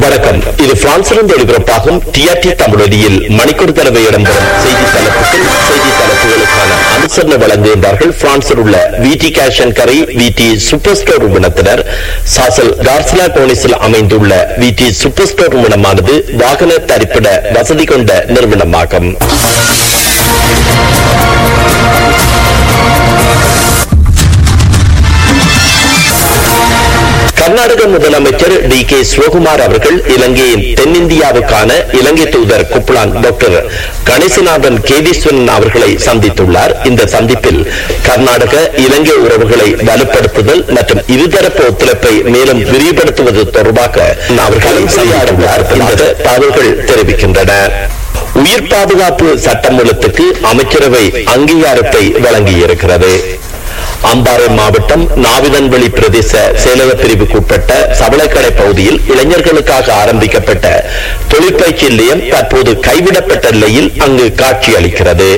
வணக்கம் இது பிரான்சிலிருந்து ஒளிபரப்பாகும் டிஆர்டி தமிழொலியில் மணிக்கூர் தடவை இடம்பெறும் செய்தி தலைப்புகள் செய்தி தலைப்புகளுக்கான அனுசரணை வழங்குகின்றார்கள் பிரான்சில் உள்ள விடி கேஷ் அண்ட் கரை விடி சூப்பர் ஸ்டோர் நிறுவனத்தினர் சாசல் கார்சிலா கோனிஸில் அமைந்துள்ள விடி சூப்பர் ஸ்டோர் நிறுவனமானது வாகன தரிப்பிட வசதி கொண்ட நிறுவனமாகும் கர்நாடக முதலமைச்சர் டி கே சிவகுமார் அவர்கள் இலங்கையின் தென்னிந்தியாவுக்கான இலங்கை தூதர் குப்லான் டாக்டர் கணேசநாதன் கேதீஸ்வரன் அவர்களை சந்தித்துள்ளார் இந்த சந்திப்பில் கர்நாடக இலங்கை உறவுகளை வலுப்படுத்துதல் மற்றும் இருதரப்பு ஒத்துழைப்பை மேலும் விரிவுபடுத்துவது தொடர்பாக அவர்களை சந்தித்துள்ளார் என்று தகவல்கள் தெரிவிக்கின்றன உயிர் பாதுகாப்பு சட்டமூலத்துக்கு அமைச்சரவை அங்கீகாரத்தை வழங்கியிருக்கிறது அம்பாறை மாவட்டம் நாவிதன்வெளி பிரதேச செயலக பிரிவுக்குட்பட்ட சபளைக்கடை பகுதியில் இளைஞர்களுக்காக ஆரம்பிக்கப்பட்ட தொழிற்பயிற்சி நிலையம் தற்போது கைவிடப்பட்ட நிலையில் அங்கு காட்சி அளிக்கிறது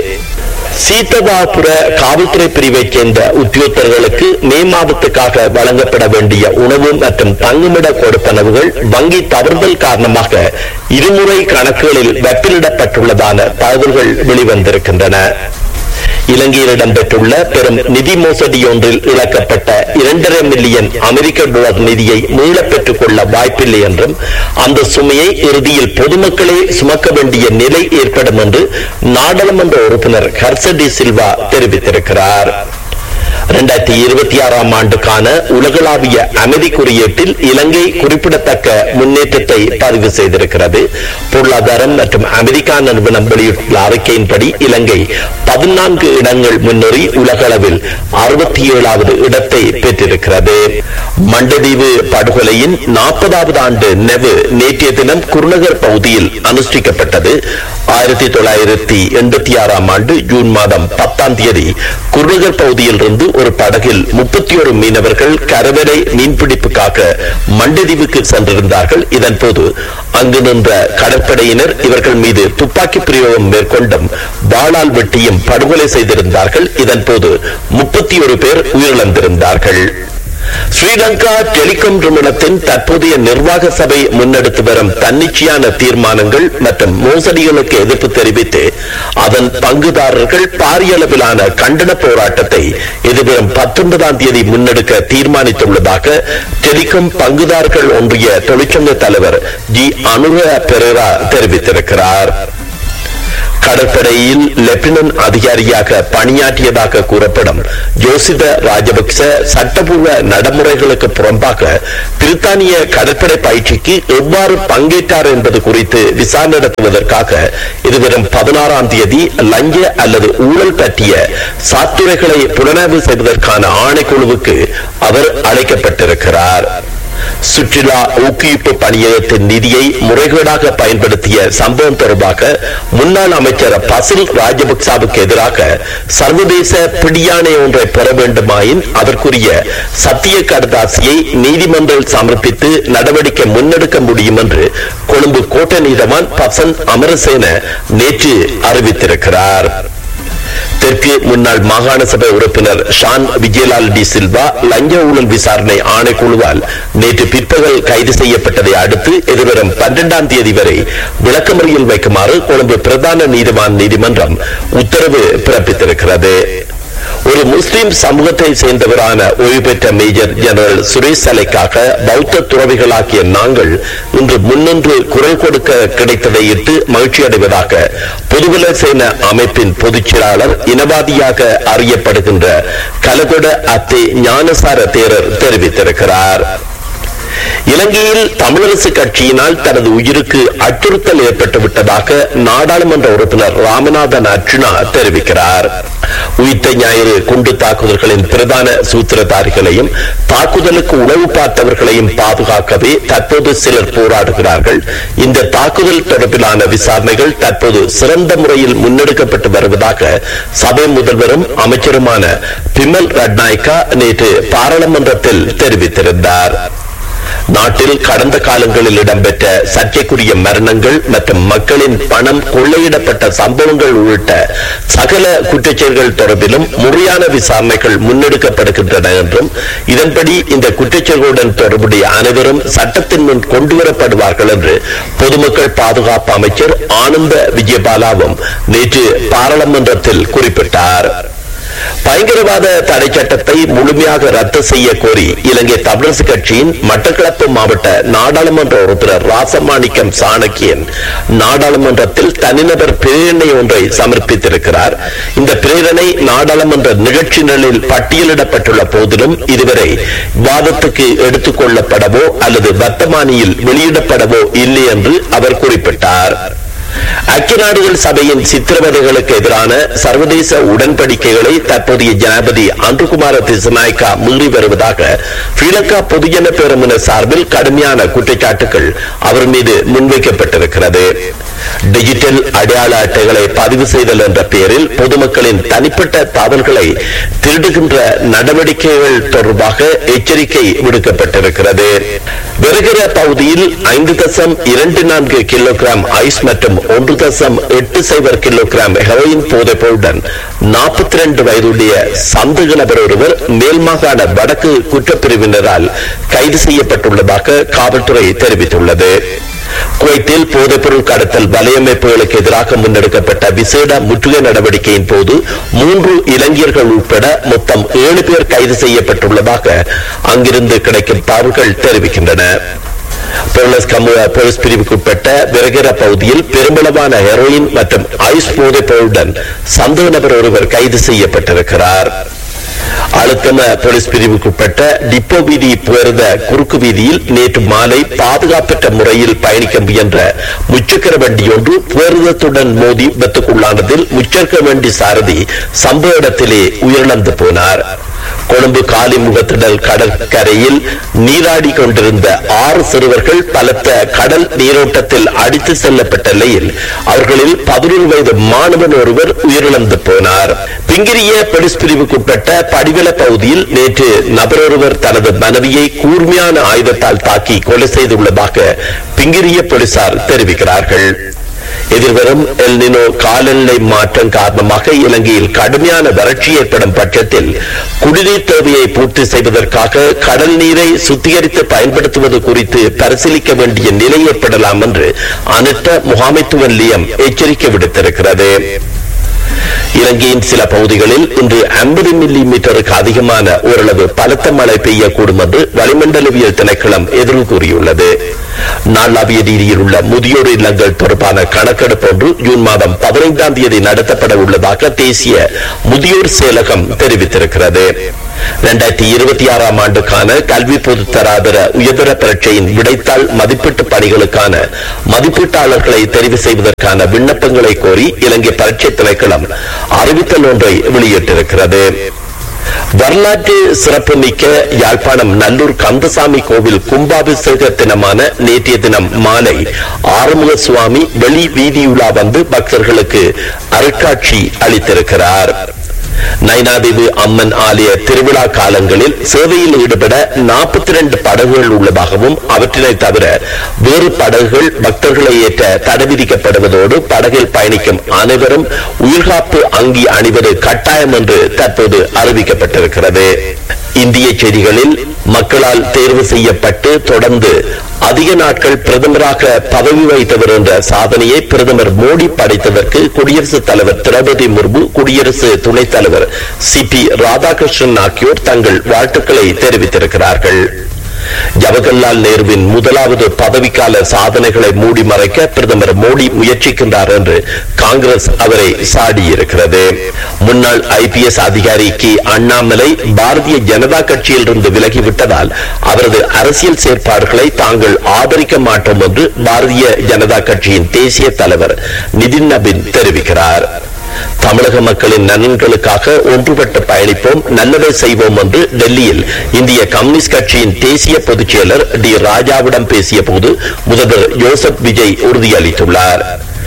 சீத்ததாபுர காவல்துறை பிரிவைச் சேர்ந்த உத்தியோகத்தர்களுக்கு மே மாதத்துக்காக வழங்கப்பட வேண்டிய உணவு மற்றும் தங்குமிட கொடுப்பனவுகள் வங்கி தவறுதல் காரணமாக இருமுறை கணக்குகளில் வெப்பிலிடப்பட்டுள்ளதான தகவல்கள் வெளிவந்திருக்கின்றன இலங்கையில் இடம்பெற்றுள்ள பெரும் நிதி மோசடி ஒன்றில் இழக்கப்பட்ட இரண்டரை மில்லியன் அமெரிக்க டாலர் நிதியை மீளப் பெற்றுக் கொள்ள வாய்ப்பில்லை என்றும் அந்த சுமையை இறுதியில் பொதுமக்களே சுமக்க வேண்டிய நிலை ஏற்படும் என்று நாடாளுமன்ற உறுப்பினர் ஹர்சடி சில்வா தெரிவித்திருக்கிறார் இரண்டாயிரத்தி இருபத்தி ஆறாம் ஆண்டுக்கான உலகளாவிய அமைதி குறியீட்டில் இலங்கை குறிப்பிடத்தக்க முன்னேற்றத்தை பதிவு செய்திருக்கிறது பொருளாதாரம் மற்றும் அமெரிக்கா நிறுவனம் வெளியிட்டுள்ள அறிக்கையின்படி இலங்கை பதினான்கு இடங்கள் முன்னேறி உலகளவில் அறுபத்தி ஏழாவது இடத்தை பெற்றிருக்கிறது மண்டதீவு படுகொலையின் நாற்பதாவது ஆண்டு நெவு நேற்றைய தினம் குருநகர் பகுதியில் அனுஷ்டிக்கப்பட்டது ஆயிரத்தி தொள்ளாயிரத்தி எண்பத்தி ஆறாம் ஆண்டு ஜூன் மாதம் பத்தாம் தேதி குருநகர் பகுதியில் இருந்து ஒரு படகில் முப்பத்தி ஒரு மீனவர்கள் கரவரை மீன்பிடிப்புக்காக மண்டதீவுக்கு சென்றிருந்தார்கள் இதன் போது அங்கு நின்ற கடற்படையினர் இவர்கள் மீது துப்பாக்கி பிரயோகம் மேற்கொண்டும் வாளால் வெட்டியும் படுகொலை செய்திருந்தார்கள் இதன் போது முப்பத்தி ஒரு பேர் உயிரிழந்திருந்தார்கள் ஸ்ரீலங்கா டெலிகாம் நிறுவனத்தின் தற்போதைய நிர்வாக சபை முன்னெடுத்து வரும் தன்னிச்சையான தீர்மானங்கள் மற்றும் மோசடிகளுக்கு எதிர்ப்பு தெரிவித்து அதன் பங்குதாரர்கள் பாரிய அளவிலான கண்டன போராட்டத்தை எதிர்வரும் பத்தொன்பதாம் தேதி முன்னெடுக்க தீர்மானித்துள்ளதாக டெலிகாம் பங்குதாரர்கள் ஒன்றிய தொழிற்சங்க தலைவர் ஜி அனுர பெரேரா தெரிவித்திருக்கிறார் கடற்படையில் லெப்டினன்ட் அதிகாரியாக பணியாற்றியதாக கூறப்படும் ஜோசித ராஜபக்ச சட்டப்பூர்வ நடைமுறைகளுக்கு புறம்பாக பிரித்தானிய கடற்படை பயிற்சிக்கு எவ்வாறு பங்கேற்றார் என்பது குறித்து விசாரணை நடத்துவதற்காக இதுவரும் பதினாறாம் தேதி லஞ்ச அல்லது ஊழல் பற்றிய சாத்துரைகளை புலனாய்வு செய்வதற்கான ஆணைக்குழுவுக்கு அவர் அழைக்கப்பட்டிருக்கிறார் சுற்றுலா ஊக்குவிப்பு பணியகத்தின் நிதியை முறைகேடாக பயன்படுத்திய சம்பவம் தொடர்பாக முன்னாள் அமைச்சர் பசில் ராஜபக்சாவுக்கு எதிராக சர்வதேச பிடியாணை ஒன்றை பெற வேண்டுமாயின் அதற்குரிய சத்திய கடதாசியை நீதிமன்றம் சமர்ப்பித்து நடவடிக்கை முன்னெடுக்க முடியும் என்று கொழும்பு கோட்டை நீதவான் பசன் அமரசேன நேற்று அறிவித்திருக்கிறார் தெற்கு முன்னாள் மாகாண சபை உறுப்பினர் ஷான் விஜயலால் டி சில்வா லஞ்ச ஊழல் விசாரணை ஆணைக்குழுவால் நேற்று பிற்பகல் கைது செய்யப்பட்டதை அடுத்து எதிர்வரும் பன்னிரண்டாம் தேதி வரை விளக்கமறியல் வைக்குமாறு கொழும்பு பிரதான நீதிவான் நீதிமன்றம் உத்தரவு பிறப்பித்திருக்கிறது ஒரு முஸ்லிம் சமூகத்தை சேர்ந்தவரான ஓய்வு பெற்ற மேஜர் ஜெனரல் சுரேஷ் சலைக்காக பௌத்த துறவிகளாகிய நாங்கள் இன்று முன்னின்று குரல் கொடுக்க கிடைத்ததை இட்டு மகிழ்ச்சி அடைவதாக பொதுபல சேன அமைப்பின் பொதுச் செயலாளர் இனவாதியாக அறியப்படுகின்ற கலகொட அத்தே ஞானசார தேரர் தெரிவித்திருக்கிறார் இலங்கையில் தமிழரசு கட்சியினால் தனது உயிருக்கு அச்சுறுத்தல் ஏற்பட்டு விட்டதாக நாடாளுமன்ற உறுப்பினர் ராமநாதன் அர்ச்சுனா தெரிவிக்கிறார் உயிர்த்த ஞாயிறு குண்டு தாக்குதல்களின் பிரதான சூத்திரதாரிகளையும் தாக்குதலுக்கு உளவு பார்த்தவர்களையும் பாதுகாக்கவே தற்போது சிலர் போராடுகிறார்கள் இந்த தாக்குதல் தொடர்பிலான விசாரணைகள் தற்போது சிறந்த முறையில் முன்னெடுக்கப்பட்டு வருவதாக சபை முதல்வரும் அமைச்சருமான பிமல் ரட்நாயக்கா நேற்று பாராளுமன்றத்தில் தெரிவித்திருந்தார் நாட்டில் கடந்த காலங்களில் இடம்பெற்ற சர்ச்சைக்குரிய மரணங்கள் மற்றும் மக்களின் பணம் கொள்ளையிடப்பட்ட சம்பவங்கள் உள்ளிட்ட சகல குற்றச்செயல்கள் தொடர்பிலும் முறையான விசாரணைகள் முன்னெடுக்கப்படுகின்றன என்றும் இதன்படி இந்த குற்றச்செயல்களுடன் தொடர்புடைய அனைவரும் சட்டத்தின் முன் கொண்டுவரப்படுவார்கள் என்று பொதுமக்கள் பாதுகாப்பு அமைச்சர் ஆனந்த விஜயபாலாவும் நேற்று பாராளுமன்றத்தில் குறிப்பிட்டார் பயங்கரவாத தடை சட்டத்தை முழுமையாக ரத்து செய்ய கோரி இலங்கை தமிழரசு கட்சியின் மட்டக்களப்பு மாவட்ட நாடாளுமன்ற உறுப்பினர் ராசமாணிக்கம் சாணக்கியன் நாடாளுமன்றத்தில் தனிநபர் பிரேரணை ஒன்றை சமர்ப்பித்திருக்கிறார் இந்த பிரேரணை நாடாளுமன்ற நிகழ்ச்சிகளில் பட்டியலிடப்பட்டுள்ள போதிலும் இதுவரை விவாதத்துக்கு எடுத்துக் கொள்ளப்படவோ அல்லது வர்த்தமானியில் வெளியிடப்படவோ இல்லை என்று அவர் குறிப்பிட்டார் ஐக்கிய நாடுகள் சபையின் சித்திரவதைகளுக்கு எதிரான சர்வதேச உடன்படிக்கைகளை தற்போதைய ஜனாபதி அன்றுகுமார திசநாயக்கா மீறி வருவதாக ஸ்ரீலங்கா பொதுஜன பேரமுன சார்பில் கடுமையான குற்றச்சாட்டுகள் அவர் மீது முன்வைக்கப்பட்டிருக்கிறது டிஜிட்டல் அடையாள அட்டைகளை பதிவு செய்தல் என்ற பெயரில் பொதுமக்களின் தனிப்பட்ட தகவல்களை திருடுகின்ற நடவடிக்கைகள் தொடர்பாக எச்சரிக்கை விடுக்கப்பட்டிருக்கிறது வருகிற பகுதியில் ஐந்து தசம் இரண்டு நான்கு கிலோகிராம் ஐஸ் மற்றும் ஒன்று தசம் எட்டு சைபர் கிலோகிராம் ஹெரோயின் போதைப்பொருளுடன் நாற்பத்தி ரெண்டு வயதுடைய சந்தேக நபர் ஒருவர் மேல் மாகாண வடக்கு குற்றப்பிரிவினரால் கைது செய்யப்பட்டுள்ளதாக காவல்துறை தெரிவித்துள்ளது குவைத்தில் போதைப்பொருள் கடத்தல் வலையமைப்புகளுக்கு எதிராக முன்னெடுக்கப்பட்ட விசேட முற்றுகை நடவடிக்கையின் போது மூன்று இளைஞர்கள் உட்பட மொத்தம் ஏழு பேர் கைது செய்யப்பட்டுள்ளதாக அங்கிருந்து கிடைக்கும் தகவல்கள் தெரிவிக்கின்றன பொருளஸ் கமுக போலீஸ் பிரிவுக்குட்பட்ட விரகிர பகுதியில் பெரும்பளவான ஹெரோயின் மற்றும் ஐஸ் போதைப் பொருளுடன் சந்தேக நபர் ஒருவர் கைது செய்யப்பட்டிருக்கிறார் அழுத்தம போலீஸ் பிரிவுக்குட்பட்ட டிப்போ வீதி புகர்ந்த குறுக்கு வீதியில் நேற்று மாலை பாதுகாப்பற்ற முறையில் பயணிக்க முயன்ற முச்சக்கர வண்டி ஒன்று புகர்தத்துடன் மோதி விபத்துக்குள்ளானதில் முச்சக்கர வண்டி சாரதி சம்பவ இடத்திலே உயிரிழந்து போனார் கொழும்பு காலிமுகத்திடல் கடற்கரையில் நீராடி கொண்டிருந்த ஆறு சிறுவர்கள் பலத்த கடல் நீரோட்டத்தில் அடித்து செல்லப்பட்ட நிலையில் அவர்களில் பதினொரு வயது மாணவன் ஒருவர் உயிரிழந்து போனார் பிங்கிரிய போலீஸ் பிரிவுக்குட்பட்ட படிவல பகுதியில் நேற்று நபர் ஒருவர் தனது மனைவியை கூர்மையான ஆயுதத்தால் தாக்கி கொலை செய்துள்ளதாக பிங்கிரிய போலீசார் தெரிவிக்கிறார்கள் எதிர்வரும் எல்னினோ காலநிலை மாற்றம் காரணமாக இலங்கையில் கடுமையான வறட்சி ஏற்படும் பட்சத்தில் குடிநீர் தேவையை பூர்த்தி செய்வதற்காக கடல் நீரை சுத்திகரித்து பயன்படுத்துவது குறித்து பரிசீலிக்க வேண்டிய நிலை ஏற்படலாம் என்று அனர்த்த முகாமைத்துவ நிலையம் எச்சரிக்கை விடுத்திருக்கிறது இலங்கையின் சில பகுதிகளில் இன்று ஐம்பது மில்லி மீட்டருக்கு அதிகமான ஓரளவு பலத்த மழை பெய்யக்கூடும் என்று வளிமண்டலவியல் திணைக்களம் எதிர்வு கூறியுள்ளது நாளாவிய ரீதியில் உள்ள முதியோர் இல்லங்கள் தொடர்பான கணக்கெடுப்பு ஒன்று ஜூன் மாதம் பதினைந்தாம் தேதி நடத்தப்பட உள்ளதாக தேசிய முதியோர் செயலகம் தெரிவித்திருக்கிறது இரண்டாயிரத்தி இருபத்தி ஆறாம் ஆண்டுக்கான கல்வி பொதுத்தராதர உயர்தர பரீட்சையின் விடைத்தாள் மதிப்பீட்டு பணிகளுக்கான மதிப்பீட்டாளர்களை தெரிவு செய்வதற்கான விண்ணப்பங்களை கோரி இலங்கை பரீட்சை திணைக்களம் அறிவித்தல் ஒன்றை வெளியிட்டிருக்கிறது வரலாற்று சிறப்புமிக்க யாழ்ப்பாணம் நல்லூர் கந்தசாமி கோவில் கும்பாபிஷேக தினமான நேற்றைய தினம் மாலை ஆறுமுக சுவாமி வெளி வீதியுலா வந்து பக்தர்களுக்கு அருட்காட்சி அளித்திருக்கிறார் நைனாதேவி அம்மன் ஆலய திருவிழா காலங்களில் சேவையில் ஈடுபட நாற்பத்தி ரெண்டு படகுகள் உள்ளதாகவும் அவற்றினை தவிர வேறு படகுகள் பக்தர்களை ஏற்ற தடை விதிக்கப்படுவதோடு படகில் பயணிக்கும் அனைவரும் உயிர்காப்பு அங்கி அணிவது கட்டாயம் என்று தற்போது அறிவிக்கப்பட்டிருக்கிறது இந்திய செய்திகளில் மக்களால் தேர்வு செய்யப்பட்டு தொடர்ந்து அதிக நாட்கள் பிரதமராக பதவி வகித்தவர் என்ற சாதனையை பிரதமர் மோடி படைத்ததற்கு குடியரசுத் தலைவர் திரௌபதி முர்மு குடியரசு துணைத் தலைவர் சி பி ராதாகிருஷ்ணன் ஆகியோர் தங்கள் வாழ்த்துக்களை தெரிவித்திருக்கிறார்கள் ஜவஹர்லால் நேருவின் முதலாவது பதவிக்கால சாதனைகளை மூடி மறைக்க பிரதமர் மோடி முயற்சிக்கின்றார் என்று காங்கிரஸ் அவரை சாடியிருக்கிறது முன்னாள் ஐபிஎஸ் அதிகாரி கே அண்ணாமலை பாரதிய ஜனதா கட்சியில் இருந்து விலகிவிட்டதால் அவரது அரசியல் செயற்பாடுகளை தாங்கள் ஆதரிக்க மாட்டோம் என்று பாரதிய ஜனதா கட்சியின் தேசிய தலைவர் நிதின் நபின் தெரிவிக்கிறார் தமிழக மக்களின் நலன்களுக்காக ஒன்றுபட்டு பயணிப்போம் நல்லதை செய்வோம் என்று டெல்லியில் இந்திய கம்யூனிஸ்ட் கட்சியின் தேசிய பொதுச் செயலர் டி ராஜாவிடம் பேசிய போது முதல்வர் ஜோசப் விஜய் உறுதியளித்துள்ளார்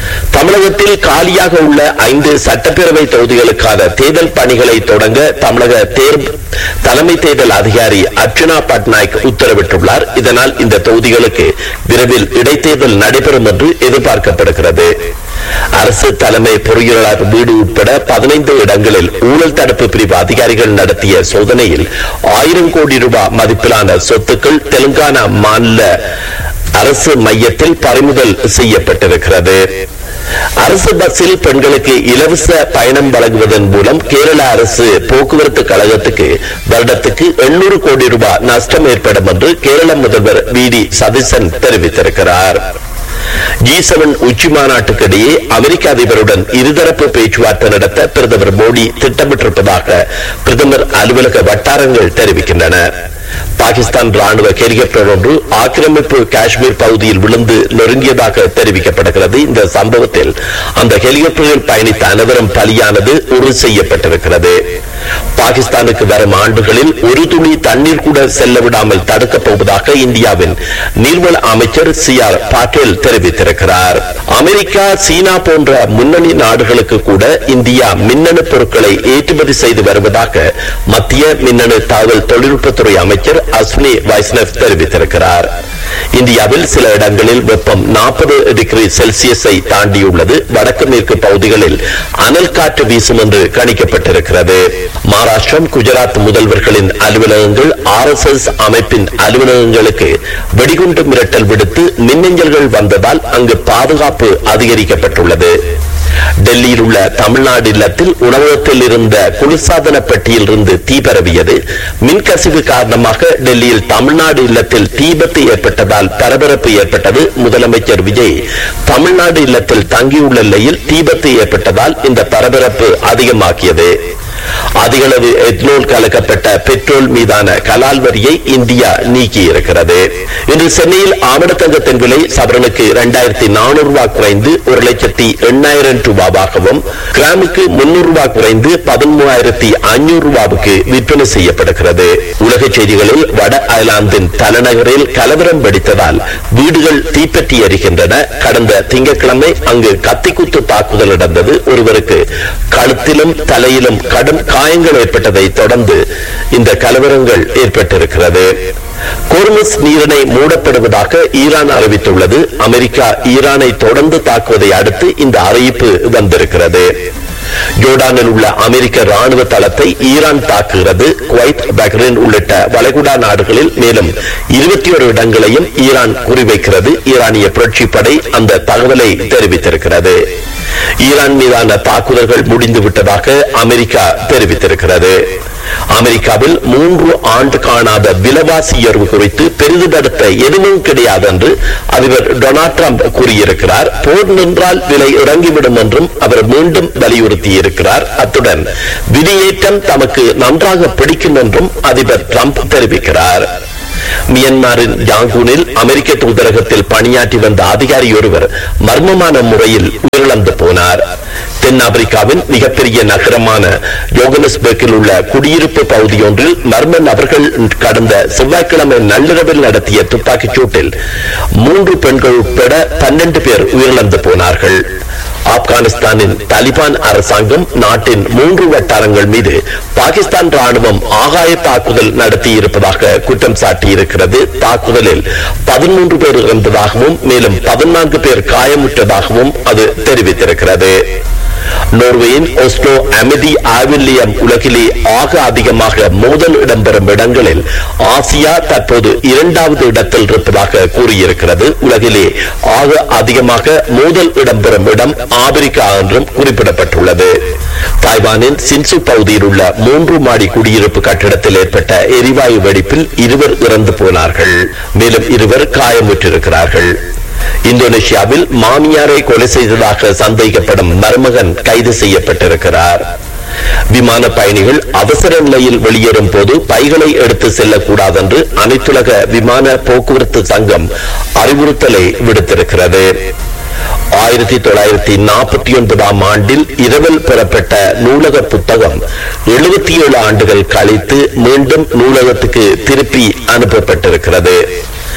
தமிழகத்தில் காலியாக உள்ள ஐந்து சட்டப்பேரவை தொகுதிகளுக்கான தேர்தல் பணிகளை தொடங்க தமிழக தேர்வு தலைமை தேர்தல் அதிகாரி அர்ச்சனா பட்நாயக் உத்தரவிட்டுள்ளார் இதனால் இந்த தொகுதிகளுக்கு விரைவில் இடைத்தேர்தல் நடைபெறும் என்று எதிர்பார்க்கப்படுகிறது அரசு தலைமை பொறியியலாளர் வீடு உட்பட பதினைந்து இடங்களில் ஊழல் தடுப்பு பிரிவு அதிகாரிகள் நடத்திய சோதனையில் ஆயிரம் கோடி ரூபாய் மதிப்பிலான சொத்துக்கள் தெலுங்கானா மாநில அரசு மையத்தில் பறிமுதல் செய்யப்பட்டிருக்கிறது அரசு பஸ்ஸில் பெண்களுக்கு இலவச பயணம் வழங்குவதன் மூலம் கேரள அரசு போக்குவரத்து கழகத்துக்கு வருடத்துக்கு எண்ணூறு கோடி ரூபாய் நஷ்டம் ஏற்படும் என்று கேரள முதல்வர் வி டி சதீசன் தெரிவித்திருக்கிறார் ஜி செவன் உச்சி மாநாட்டுக்கு இடையே அமெரிக்க அதிபருடன் இருதரப்பு பேச்சுவார்த்தை நடத்த பிரதமர் மோடி திட்டமிட்டிருப்பதாக பிரதமர் அலுவலக வட்டாரங்கள் தெரிவிக்கின்றன பாகிஸ்தான் ராணுவ ஹெலிகாப்டர் ஒன்று ஆக்கிரமிப்பு காஷ்மீர் பகுதியில் விழுந்து நொறுங்கியதாக தெரிவிக்கப்படுகிறது இந்த சம்பவத்தில் அந்த ஹெலிகாப்டரில் பயணித்த அனைவரும் பலியானது உறுதி செய்யப்பட்டிருக்கிறது பாகிஸ்தானுக்கு வரும் ஆண்டுகளில் ஒரு துளி தண்ணீர் கூட செல்ல விடாமல் தடுக்கப் போவதாக இந்தியாவின் நீர்வள அமைச்சர் சி ஆர் பாட்டேல் தெரிவித்திருக்கிறார் அமெரிக்கா சீனா போன்ற முன்னணி நாடுகளுக்கு கூட இந்தியா மின்னணு பொருட்களை ஏற்றுமதி செய்து வருவதாக மத்திய மின்னணு தகவல் தொழில்நுட்பத்துறை அமைச்சர் அஸ்வினி வைஷ்ணவ் தெரிவித்திருக்கிறார் இந்தியாவில் சில இடங்களில் வெப்பம் நாற்பது டிகிரி செல்சியஸை தாண்டியுள்ளது வடக்கு மேற்கு பகுதிகளில் அனல் காற்று வீசும் என்று கணிக்கப்பட்டிருக்கிறது மகாராஷ்டிரம் குஜராத் முதல்வர்களின் அலுவலகங்கள் ஆர் எஸ் எஸ் அமைப்பின் அலுவலகங்களுக்கு வெடிகுண்டு மிரட்டல் விடுத்து மின்னஞ்சல்கள் வந்ததால் அங்கு பாதுகாப்பு அதிகரிக்கப்பட்டுள்ளது டெல்லியில் உள்ள தமிழ்நாடு இல்லத்தில் உணவகத்தில் இருந்த குளிர்சாதன பெட்டியில் இருந்து தீ பரவியது மின்கசிவு காரணமாக டெல்லியில் தமிழ்நாடு இல்லத்தில் தீபத்து ஏற்பட்டதால் பரபரப்பு ஏற்பட்டது முதலமைச்சர் விஜய் தமிழ்நாடு இல்லத்தில் தங்கியுள்ள நிலையில் தீபத்து ஏற்பட்டதால் இந்த பரபரப்பு அதிகமாக்கியது அதிகளவு எத்னோல் கலக்கப்பட்ட பெட்ரோல் மீதான கலால் வரியை இந்தியா நீக்கி இருக்கிறது இன்று சென்னையில் ஆவணத்தங்கத்தின் விலை சவரனுக்கு இரண்டாயிரத்தி நானூறு ரூபாய் குறைந்து ஒரு லட்சத்தி எண்ணாயிரம் ரூபாவாகவும் கிராமுக்கு முன்னூறு ரூபாய் குறைந்து பதிமூவாயிரத்தி ஐநூறு ரூபாவுக்கு விற்பனை செய்யப்படுகிறது உலக செய்திகளில் வட அயர்லாந்தின் தலைநகரில் கலவரம் வெடித்ததால் வீடுகள் தீப்பற்றி எரிகின்றன கடந்த திங்கட்கிழமை அங்கு கத்திக்குத்து தாக்குதல் நடந்தது ஒருவருக்கு கழுத்திலும் தலையிலும் கடும் காயங்கள் ஏற்பட்டதை தொடர்ந்து இந்த கலவரங்கள் ஏற்பட்டிருக்கிறது கோர்மஸ் நீரிணை மூடப்படுவதாக ஈரான் அறிவித்துள்ளது அமெரிக்கா ஈரானை தொடர்ந்து தாக்குவதை அடுத்து இந்த அறிவிப்பு வந்திருக்கிறது ஜோர்டானில் உள்ள அமெரிக்க ராணுவ தளத்தை ஈரான் தாக்குகிறது குவைத் பஹ்ரைன் உள்ளிட்ட வளைகுடா நாடுகளில் மேலும் இருபத்தி ஒரு இடங்களையும் ஈரான் குறிவைக்கிறது ஈரானிய புரட்சி படை அந்த தகவலை தெரிவித்திருக்கிறது ஈரான் மீதான தாக்குதல்கள் முடிந்து விட்டதாக அமெரிக்கா தெரிவித்திருக்கிறது அமெரிக்காவில் மூன்று ஆண்டு காணாத விலைவாசி உயர்வு குறித்து பெரிதுபடுத்த எதுவும் கிடையாது என்று அதிபர் டொனால்ட் ட்ரம்ப் கூறியிருக்கிறார் போர் நின்றால் விலை இறங்கிவிடும் என்றும் அவர் மீண்டும் வலியுறுத்தியிருக்கிறார் அத்துடன் விதியேற்றம் தமக்கு நன்றாக பிடிக்கும் என்றும் அதிபர் ட்ரம்ப் தெரிவிக்கிறார் மியன்மாரின் யாங்கூனில் அமெரிக்க தூதரகத்தில் பணியாற்றி வந்த அதிகாரி ஒருவர் மர்மமான முறையில் உயிரிழந்து போனார் தென்னாப்பிரிக்காவின் மிகப்பெரிய நகரமான யோகனஸ்பர்க்கில் உள்ள குடியிருப்பு பகுதியொன்றில் மர்ம நபர்கள் கடந்த செவ்வாய்க்கிழமை நள்ளிரவில் நடத்திய துப்பாக்கிச் சூட்டில் மூன்று பெண்கள் உட்பட பன்னெண்டு பேர் உயிரிழந்து போனார்கள் ஆப்கானிஸ்தானின் தலிபான் அரசாங்கம் நாட்டின் மூன்று வட்டாரங்கள் மீது பாகிஸ்தான் ராணுவம் ஆகாய தாக்குதல் நடத்தி இருப்பதாக குற்றம் சாட்டியிருக்கிறது தாக்குதலில் பதிமூன்று பேர் இறந்ததாகவும் மேலும் பதினான்கு பேர் காயமுற்றதாகவும் அது தெரிவித்திருக்கிறது நோர்வேயின் ஒஸ்லோ அமிதி ஆவில்லியம் உலகிலே ஆக அதிகமாக மோதல் இடம்பெறும் இடங்களில் ஆசியா தற்போது இரண்டாவது இடத்தில் இருப்பதாக கூறியிருக்கிறது உலகிலே ஆக அதிகமாக மோதல் இடம்பெறும் இடம் ஆப்பிரிக்கா என்றும் குறிப்பிடப்பட்டுள்ளது தாய்வானின் சின்சு பகுதியில் உள்ள மூன்று மாடி குடியிருப்பு கட்டிடத்தில் ஏற்பட்ட எரிவாயு வெடிப்பில் இருவர் இறந்து போனார்கள் மேலும் இருவர் காயமுற்றிருக்கிறார்கள் இந்தோனேஷியாவில் மாமியாரை கொலை செய்ததாக சந்தேகப்படும் மருமகன் கைது செய்யப்பட்டிருக்கிறார் விமான பயணிகள் அவசர நிலையில் வெளியேறும் போது பைகளை எடுத்து செல்லக்கூடாது என்று அனைத்துலக விமான போக்குவரத்து சங்கம் அறிவுறுத்தலை விடுத்திருக்கிறது ஆயிரத்தி தொள்ளாயிரத்தி நாற்பத்தி ஒன்பதாம் ஆண்டில் இரவல் பெறப்பட்ட நூலக புத்தகம் எழுபத்தி ஏழு ஆண்டுகள் கழித்து மீண்டும் நூலகத்துக்கு திருப்பி அனுப்பப்பட்டிருக்கிறது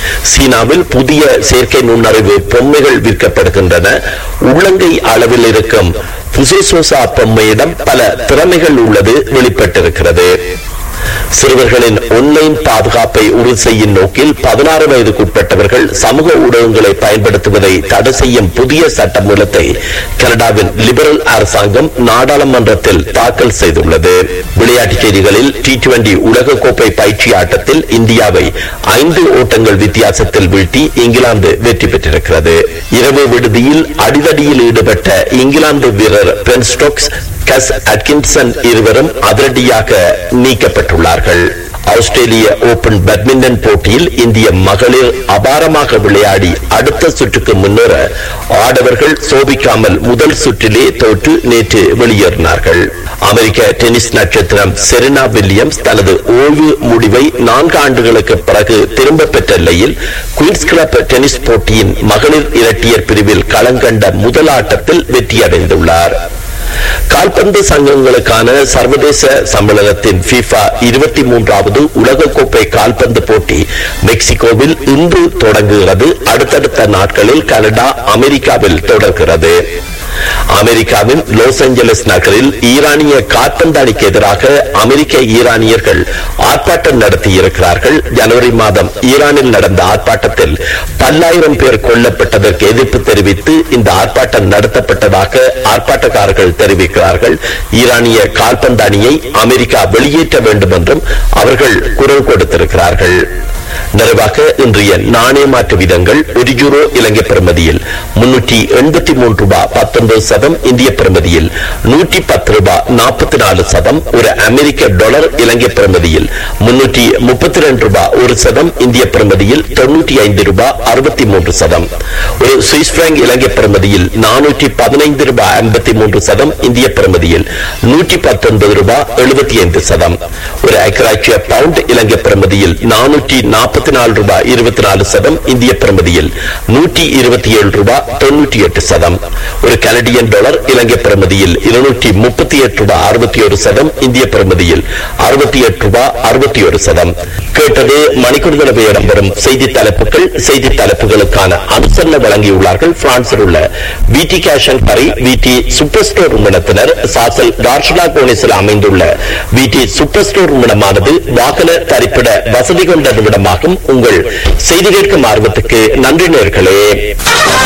சீனாவில் புதிய செயற்கை நுண்ணறிவு பொம்மைகள் விற்கப்படுகின்றன உள்ளங்கை அளவில் இருக்கும் புசேசோசா பொம்மையிடம் பல திறமைகள் உள்ளது வெளிப்பட்டிருக்கிறது சிறுவர்களின் ஒன்லைன் பாதுகாப்பை உறுதி செய்யும் நோக்கில் பதினாறு வயதுக்குட்பட்டவர்கள் சமூக ஊடகங்களை பயன்படுத்துவதை தடை செய்யும் புதிய சட்ட மூலத்தை கனடாவின் லிபரல் அரசாங்கம் நாடாளுமன்றத்தில் தாக்கல் செய்துள்ளது விளையாட்டுச் செய்திகளில் டி டுவெண்டி உலகக்கோப்பை பயிற்சி ஆட்டத்தில் இந்தியாவை ஐந்து ஓட்டங்கள் வித்தியாசத்தில் வீழ்த்தி இங்கிலாந்து வெற்றி பெற்றிருக்கிறது இரவு விடுதியில் அடிதடியில் ஈடுபட்ட இங்கிலாந்து வீரர் பென் ஸ்டோக்ஸ் கஸ் அட்கின்சன் இருவரும் அதிரடியாக நீக்கப்பட்டுள்ளார்கள் ஆஸ்திரேலிய ஓபன் பேட்மிண்டன் போட்டியில் இந்திய மகளிர் அபாரமாக விளையாடி அடுத்த சுற்றுக்கு முன்னேற ஆடவர்கள் சோபிக்காமல் முதல் சுற்றிலே தோற்று நேற்று வெளியேறினார்கள் அமெரிக்க டென்னிஸ் நட்சத்திரம் செரினா வில்லியம்ஸ் தனது ஓய்வு முடிவை நான்கு ஆண்டுகளுக்கு பிறகு திரும்ப பெற்ற நிலையில் குயின்ஸ் கிளப் டென்னிஸ் போட்டியின் மகளிர் இரட்டையர் பிரிவில் களங்கண்ட முதல் ஆட்டத்தில் வெற்றியடைந்துள்ளார் கால்பந்து சங்கங்களுக்கான சர்வதேச சம்மேளனத்தின் FIFA இருபத்தி மூன்றாவது உலகக்கோப்பை கால்பந்து போட்டி மெக்சிகோவில் இன்று தொடங்குகிறது அடுத்தடுத்த நாட்களில் கனடா அமெரிக்காவில் தொடர்கிறது அமெரிக்காவின் லாஸ் ஏஞ்சலஸ் நகரில் ஈரானிய காற்பந்து அணிக்கு எதிராக அமெரிக்க ஈரானியர்கள் ஆர்ப்பாட்டம் நடத்தியிருக்கிறார்கள் ஜனவரி மாதம் ஈரானில் நடந்த ஆர்ப்பாட்டத்தில் பல்லாயிரம் பேர் கொல்லப்பட்டதற்கு எதிர்ப்பு தெரிவித்து இந்த ஆர்ப்பாட்டம் நடத்தப்பட்டதாக ஆர்ப்பாட்டக்காரர்கள் தெரிவிக்கிறார்கள் ஈரானிய கால்பந்து அணியை அமெரிக்கா வெளியேற்ற வேண்டும் என்றும் அவர்கள் குரல் கொடுத்திருக்கிறார்கள் நிறைவாக இன்றைய நாணய மாற்று விதங்கள் ஒரு யூரோ இலங்கை பிரமதியில் முன்னூற்றி எண்பத்தி மூன்று ரூபாய் பத்தொன்பது சதம் இந்திய பிரமதியில் நூற்றி பத்து ரூபாய் நாற்பத்தி நாலு சதம் ஒரு அமெரிக்க டாலர் இலங்கை பிரமதியில் முன்னூற்றி முப்பத்தி ரெண்டு ரூபாய் ஒரு சதம் இந்திய பிரமதியில் தொண்ணூற்றி ஐந்து ரூபாய் அறுபத்தி மூன்று சதம் ஒரு சுவிஸ் பிராங்க் இலங்கை பிரமதியில் நானூற்றி பதினைந்து ரூபாய் ஐம்பத்தி மூன்று சதம் இந்திய பிரமதியில் நூற்றி பத்தொன்பது ரூபாய் எழுபத்தி ஐந்து சதம் ஒரு ஐக்கராட்சிய பவுண்ட் இலங்கை பிரமதியில் நானூற்றி நாற்பத்தி நாலு ரூபாய் இருபத்தி நாலு சதம் இந்திய பிரமதியில் நூற்றி இருபத்தி ஏழு ரூபாய் தொண்ணூற்றி எட்டு சதம் ஒரு கனடியன் டாலர் இலங்கை பிரமதியில் இருநூற்றி முப்பத்தி எட்டு ரூபாய் அறுபத்தி ஒரு சதம் இந்திய பிரமதியில் அறுபத்தி எட்டு ரூபாய் அறுபத்தி ஒரு சதம் கேட்டது மணிக்கூடுதலவை இடம்பெறும் செய்தி தலைப்புகள் செய்தி தலைப்புகளுக்கான அனுசரணை வழங்கியுள்ளார்கள் பிரான்சில் உள்ள விடி கேஷன் பரி விடி சூப்பர் ஸ்டோர் நிறுவனத்தினர் சாசல் டார்ஷனா கோனிஸில் அமைந்துள்ள விடி சூப்பர் ஸ்டோர் நிறுவனமானது வாகன தரிப்பிட வசதி கொண்ட நிமிடமாகும் உங்கள் செய்தி கேட்கும் ஆர்வத்துக்கு நன்றி நேர்களே